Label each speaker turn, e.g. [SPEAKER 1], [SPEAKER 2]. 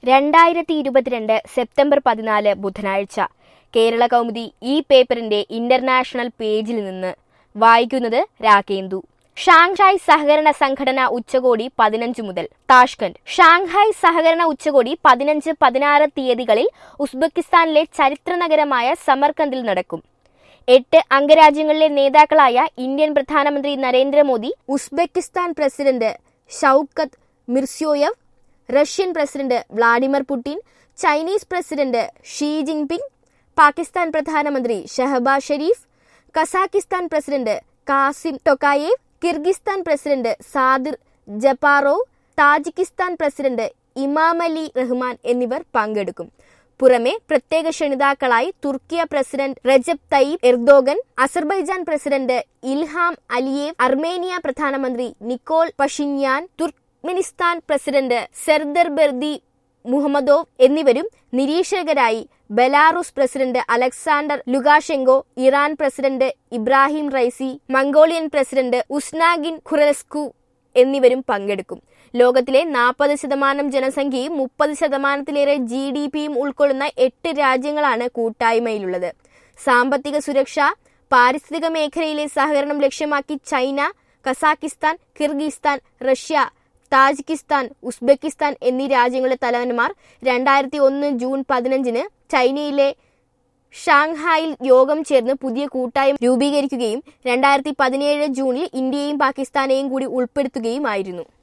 [SPEAKER 1] രണ്ടായിരത്തി ഇരുപത്തിരണ്ട് സെപ്റ്റംബർ പതിനാല് ബുധനാഴ്ച കേരള കൗമുദി ഈ പേപ്പറിന്റെ ഇന്റർനാഷണൽ പേജിൽ നിന്ന് വായിക്കുന്നത് രാകേന്ദു ഷാങ്ഹായ് സഹകരണ സംഘടന ഉച്ചകോടി പതിനഞ്ച് മുതൽ താഷ്കന്റ് ഷാങ്ഹായ് സഹകരണ ഉച്ചകോടി പതിനഞ്ച് പതിനാറ് തീയതികളിൽ ഉസ്ബെക്കിസ്ഥാനിലെ ചരിത്ര നഗരമായ സമർക്കന്ദിൽ നടക്കും എട്ട് അംഗരാജ്യങ്ങളിലെ നേതാക്കളായ ഇന്ത്യൻ പ്രധാനമന്ത്രി Narendra Modi Uzbekistan president Shavkat Mirziyoyev Russian president Vladimir Putin Chinese president Xi Jinping Pakistan പ്രധാനമന്ത്രി Shehbaz Sharif Kazakhstan president Kassym Tokayev Kyrgyzstan president Sadyr Japarov Tajikistan president Emomali Rahmon എന്നിവർ പങ്കെടുക്കും പുറമെ പ്രത്യേക ക്ഷണിതാക്കളായി Turkiye president Recep Tayyip Erdogan Azerbaijan president Ilham Aliyev Armenia പ്രധാനമന്ത്രി Nikol Pashinyan Turkmenistan president Serdar Berdimuhamedov എന്നിവരും നിരീക്ഷകരായി Belarus president Alexander Lukashenko Iran president Ebrahim Raisi Mongolian president Ukhnaagiin ഖുറസ്കു എന്നിവരും പങ്കെടുക്കും ലോകത്തിലെ നാൽപ്പത് ശതമാനം ജനസംഖ്യയും മുപ്പത് ശതമാനത്തിലേറെ ജി ഡി പിയും ഉൾക്കൊള്ളുന്ന എട്ട് രാജ്യങ്ങളാണ് കൂട്ടായ്മയിലുള്ളത് സാമ്പത്തിക സുരക്ഷ പാരിസ്ഥിതിക മേഖലയിലെ സഹകരണം ലക്ഷ്യമാക്കി China Kazakhstan Kyrgyzstan Russia Tajikistan Uzbekistan എന്നീ രാജ്യങ്ങളുടെ തലവന്മാർ രണ്ടായിരത്തി ഒന്ന് ജൂൺ പതിനഞ്ചിന് ചൈനയിലെ ഷാങ്ഹായിൽ യോഗം ചേർന്ന് പുതിയ കൂട്ടായ്മ രൂപീകരിക്കുകയും രണ്ടായിരത്തി പതിനേഴ് ജൂണിൽ ഇന്ത്യയും പാകിസ്ഥാനെയും കൂടി ഉൾപ്പെടുത്തുകയുമായിരുന്നു